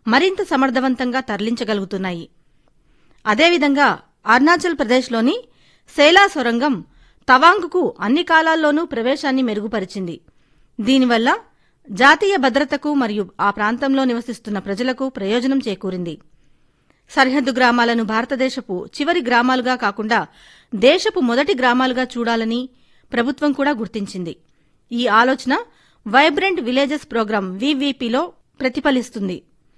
మరింత సమర్థవంతంగా తరలించగలుగుతున్నాయి అదేవిధంగా అరుణాచల్ ప్రదేశ్లోని సేలా సొరంగం తవాంగ్కు అన్ని కాలాల్లోనూ ప్రవేశాన్ని మెరుగుపరిచింది దీనివల్ల జాతీయ భద్రతకు మరియు ఆ ప్రాంతంలో నివసిస్తున్న ప్రజలకు ప్రయోజనం చేకూరింది సరిహద్దు గ్రామాలను భారతదేశపు చివరి గ్రామాలుగా కాకుండా దేశపు మొదటి గ్రామాలుగా చూడాలని ప్రభుత్వం కూడా గుర్తించింది ఈ ఆలోచన వైబ్రెంట్ విలేజెస్ ప్రోగ్రాం వివిపిలో ప్రతిఫలిస్తుంది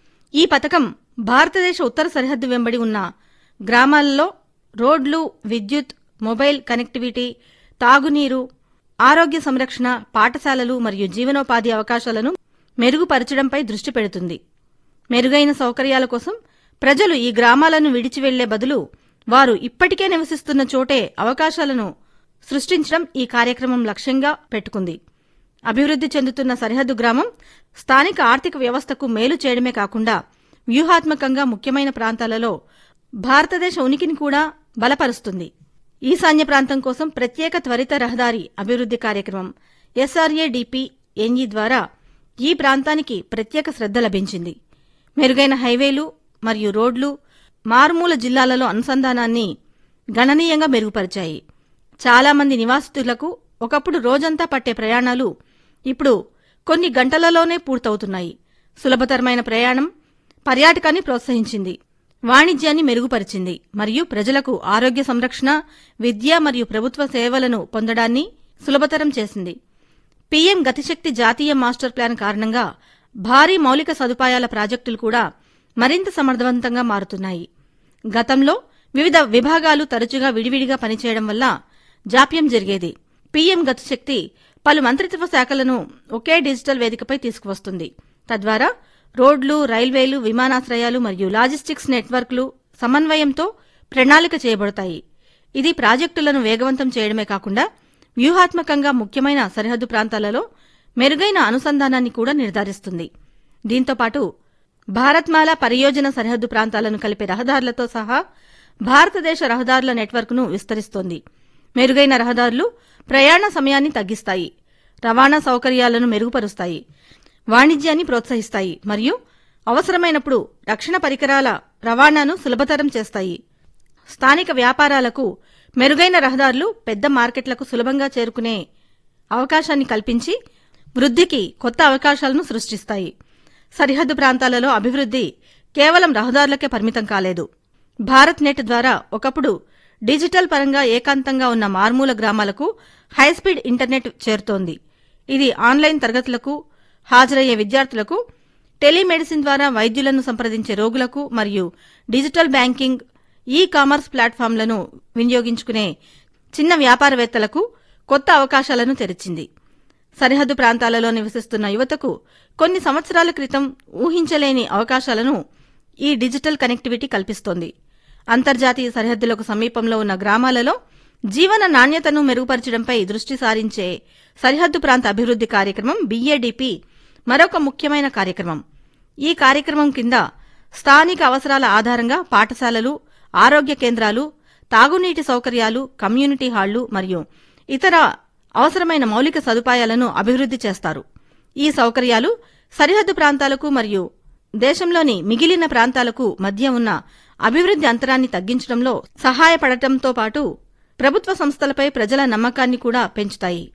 ఈ పథకం భారతదేశ ఉత్తర సరిహద్దు వెంబడి ఉన్న గ్రామాలలో రోడ్లు విద్యుత్ మొబైల్ కనెక్టివిటీ తాగునీరు ఆరోగ్య సంరక్షణ పాఠశాలలు మరియు జీవనోపాధి అవకాశాలను మెరుగుపరచడంపై దృష్టి పెడుతుంది మెరుగైన సౌకర్యాల కోసం ప్రజలు ఈ గ్రామాలను విడిచి వెళ్లే బదులు వారు ఇప్పటికే నివసిస్తున్న చోటే అవకాశాలను సృష్టించడం ఈ కార్యక్రమం లక్ష్యంగా పెట్టుకుంది అభివృద్ధి చెందుతున్న సరిహద్దు గ్రామం స్థానిక ఆర్థిక వ్యవస్థకు మేలు చేయడమే కాకుండా వ్యూహాత్మకంగా ముఖ్యమైన ప్రాంతాలలో భారతదేశ ఉనికిని కూడా బలపరుస్తుంది ఈశాన్య ప్రాంతం కోసం ప్రత్యేక త్వరిత రహదారి అభివృద్ధి కార్యక్రమం ఎస్ఆర్ఏడిపి ఎన్ఈ ద్వారా ఈ ప్రాంతానికి ప్రత్యేక శ్రద్ధ లభించింది మెరుగైన హైవేలు మరియు రోడ్లు మారుమూల జిల్లాలలో అనుసంధానాన్ని గణనీయంగా మెరుగుపరిచాయి చాలా మంది నివాసితులకు ఒకప్పుడు రోజంతా పట్టే ప్రయాణాలు ఇప్పుడు కొన్ని గంటలలోనే పూర్తవుతున్నాయి సులభతరమైన ప్రయాణం పర్యాటకాన్ని ప్రోత్సహించింది వాణిజ్యాన్ని మెరుగుపరిచింది మరియు ప్రజలకు ఆరోగ్య సంరక్షణ విద్య మరియు ప్రభుత్వ సేవలను పొందడాన్ని సులభతరం చేసింది పీఎం గతిశక్తి జాతీయ మాస్టర్ ప్లాన్ కారణంగా భారీ మౌలిక సదుపాయాల ప్రాజెక్టులు కూడా మరింత సమర్థవంతంగా మారుతున్నాయి గతంలో వివిధ విభాగాలు తరచుగా విడివిడిగా పనిచేయడం వల్ల జాప్యం జరిగేది పీఎం గతిశక్తి పలు మంత్రిత్వ శాఖలను ఒకే డిజిటల్ వేదికపై తీసుకువస్తుంది తద్వారా రోడ్లు రైల్వేలు విమానాశ్రయాలు మరియు లాజిస్టిక్స్ నెట్వర్క్లు సమన్వయంతో ప్రణాళిక చేయబడతాయి ఇది ప్రాజెక్టులను వేగవంతం చేయడమే కాకుండా వ్యూహాత్మకంగా ముఖ్యమైన సరిహద్దు ప్రాంతాలలో మెరుగైన అనుసంధానాన్ని కూడా నిర్ధారిస్తుంది దీంతోపాటు భారత్మాల పరియోజన సరిహద్దు ప్రాంతాలను కలిపే రహదారులతో సహా భారతదేశ రహదారుల నెట్వర్క్ను విస్తరిస్తోంది మెరుగైన రహదారులు ప్రయాణ సమయాన్ని తగ్గిస్తాయి రవాణా సౌకర్యాలను మెరుగుపరుస్తాయి వాణిజ్యాన్ని ప్రోత్సహిస్తాయి మరియు అవసరమైనప్పుడు రక్షణ పరికరాల రవాణాను సులభతరం చేస్తాయి స్థానిక వ్యాపారాలకు మెరుగైన రహదారులు పెద్ద మార్కెట్లకు సులభంగా చేరుకునే అవకాశాన్ని కల్పించి వృద్ధికి కొత్త అవకాశాలను సృష్టిస్తాయి సరిహద్దు ప్రాంతాలలో అభివృద్ధి కేవలం రహదారులకే పరిమితం కాలేదు భారత్ నెట్ ద్వారా ఒకప్పుడు డిజిటల్ పరంగా ఏకాంతంగా ఉన్న మారుమూల గ్రామాలకు హైస్పీడ్ ఇంటర్నెట్ చేరుతోంది ఇది ఆన్లైన్ తరగతులకు హాజరయ్యే విద్యార్థులకు టెలిమెడిసిన్ ద్వారా వైద్యులను సంప్రదించే రోగులకు మరియు డిజిటల్ బ్యాంకింగ్ ఈ కామర్స్ ప్లాట్ఫామ్లను వినియోగించుకునే చిన్న వ్యాపారవేత్తలకు కొత్త అవకాశాలను తెరిచింది సరిహద్దు ప్రాంతాలలో నివసిస్తున్న యువతకు కొన్ని సంవత్సరాల క్రితం ఊహించలేని అవకాశాలను ఈ డిజిటల్ కనెక్టివిటీ కల్పిస్తోంది అంతర్జాతీయ సరిహద్దులకు సమీపంలో ఉన్న గ్రామాలలో జీవన నాణ్యతను మెరుగుపరచడంపై దృష్టి సారించే సరిహద్దు ప్రాంత అభివృద్ధి కార్యక్రమం బీఏడీపీ మరొక ముఖ్యమైన కార్యక్రమం ఈ కార్యక్రమం కింద స్థానిక అవసరాల ఆధారంగా పాఠశాలలు ఆరోగ్య కేంద్రాలు తాగునీటి సౌకర్యాలు కమ్యూనిటీ హాళ్లు మరియు ఇతర అవసరమైన మౌలిక సదుపాయాలను అభివృద్ధి చేస్తారు ఈ సౌకర్యాలు సరిహద్దు ప్రాంతాలకు మరియు దేశంలోని మిగిలిన ప్రాంతాలకు మధ్య ఉన్న అభివృద్ధి అంతరాన్ని తగ్గించడంలో సహాయపడటంతో పాటు ప్రభుత్వ సంస్థలపై ప్రజల నమ్మకాన్ని కూడా పెంచుతాయి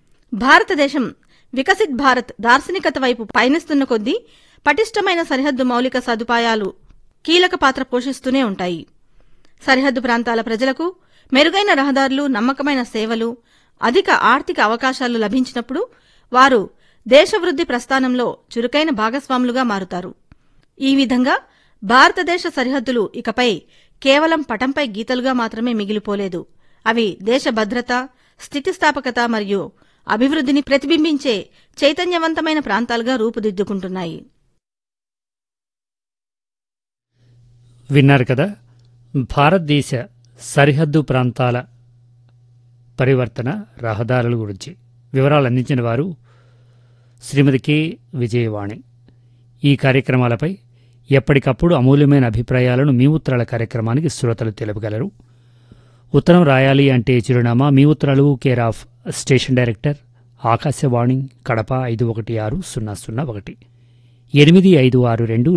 భారతదేశం వికసిత్ భారత్ దార్శనికత వైపు పయనిస్తున్న కొద్దీ పటిష్టమైన సరిహద్దు మౌలిక సదుపాయాలు కీలక పాత్ర పోషిస్తూనే ఉంటాయి సరిహద్దు ప్రాంతాల ప్రజలకు మెరుగైన రహదారులు నమ్మకమైన సేవలు అధిక ఆర్థిక అవకాశాలు లభించినప్పుడు వారు దేశవృద్ధి ప్రస్థానంలో చురుకైన భాగస్వాములుగా మారుతారు ఈ విధంగా భారతదేశ సరిహద్దులు ఇకపై కేవలం పటంపై గీతలుగా మాత్రమే మిగిలిపోలేదు అవి దేశ భద్రత స్థితిస్థాపకత మరియు అభివృద్ధిని ప్రతిబింబించే చైతన్యవంతమైన ప్రాంతాలుగా రూపుదిద్దుకుంటున్నాయి విన్నారు కదా భారతదేశ సరిహద్దు ప్రాంతాల పరివర్తన రహదారుల గురించి వివరాలు అందించిన వారు శ్రీమతి కె విజయవాణి ఈ కార్యక్రమాలపై ఎప్పటికప్పుడు అమూల్యమైన అభిప్రాయాలను మీ ఉత్తరాల కార్యక్రమానికి శ్రోతలు తెలుపగలరు ఉత్తరం రాయాలి అంటే చిరునామా మీ ఉత్తరాలు care of station director Akashvani Kadapa ఐదు ఒకటి ఆరు సున్నా సున్నా ఒకటి ఎనిమిది ఐదు ఆరు రెండు